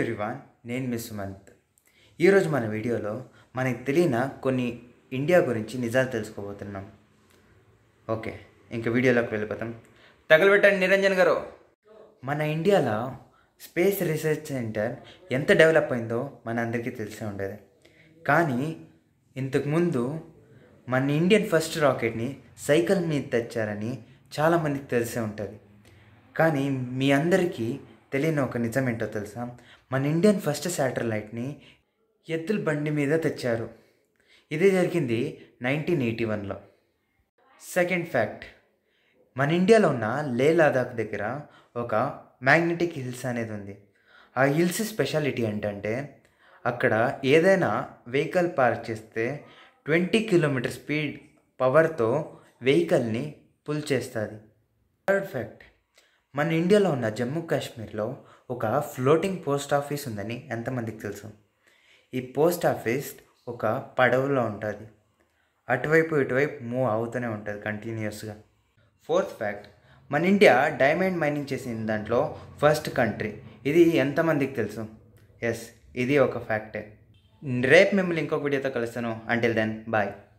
everyone నేను miss Sumanth ఈరోజు మన వీడియోలో మనకి తెలియని కొన్ని ఇండియా గురించి నిజాలు తెలుసుకోబోతున్నాం ఓకే ఇంక వీడియోలోకి వెళ్ళిపోతాం తగలబెట్టండి నిరంజన్ గారు మన ఇండియాలో స్పేస్ రీసెర్చ్ సెంటర్ ఎంత డెవలప్ అయిందో మన అందరికీ తెలిసే ఉండేది కానీ ఇంతకుముందు మన ఇండియన్ ఫస్ట్ రాకెట్ని సైకిల్ మీద తెచ్చారని చాలామందికి తెలిసే ఉంటుంది కానీ మీ అందరికీ తెలియని ఒక నిజం ఏంటో తెలుసా మన ఇండియన్ ఫస్ట్ శాటిలైట్ని ఎద్దుల బండి మీద తెచ్చారు ఇదే జరిగింది నైన్టీన్ ఎయిటీ వన్లో సెకండ్ ఫ్యాక్ట్ మన ఇండియాలో ఉన్న లే లదాఖ్ దగ్గర ఒక మ్యాగ్నెటిక్ హిల్స్ అనేది ఉంది ఆ హిల్స్ స్పెషాలిటీ ఏంటంటే అక్కడ ఏదైనా వెహికల్ పార్క్ చేస్తే ట్వంటీ కిలోమీటర్ స్పీడ్ పవర్తో వెహికల్ని పుల్ చేస్తుంది థర్డ్ ఫ్యాక్ట్ మన ఇండియాలో ఉన్న జమ్మూ కాశ్మీర్లో ఒక ఫ్లోటింగ్ పోస్ట్ ఆఫీస్ ఉందని ఎంతమందికి తెలుసు ఈ పోస్ట్ ఆఫీస్ ఒక పడవలో ఉంటుంది అటువైపు ఇటువైపు మూవ్ అవుతూనే ఉంటుంది కంటిన్యూస్గా ఫోర్త్ ఫ్యాక్ట్ మన ఇండియా డైమండ్ మైనింగ్ చేసిన దాంట్లో ఫస్ట్ కంట్రీ ఇది ఎంతమందికి తెలుసు ఎస్ ఇది ఒక ఫ్యాక్టే రేపు మిమ్మల్ని ఇంకొక వీడియోతో కలుస్తాను అంటిల్ దెన్ బాయ్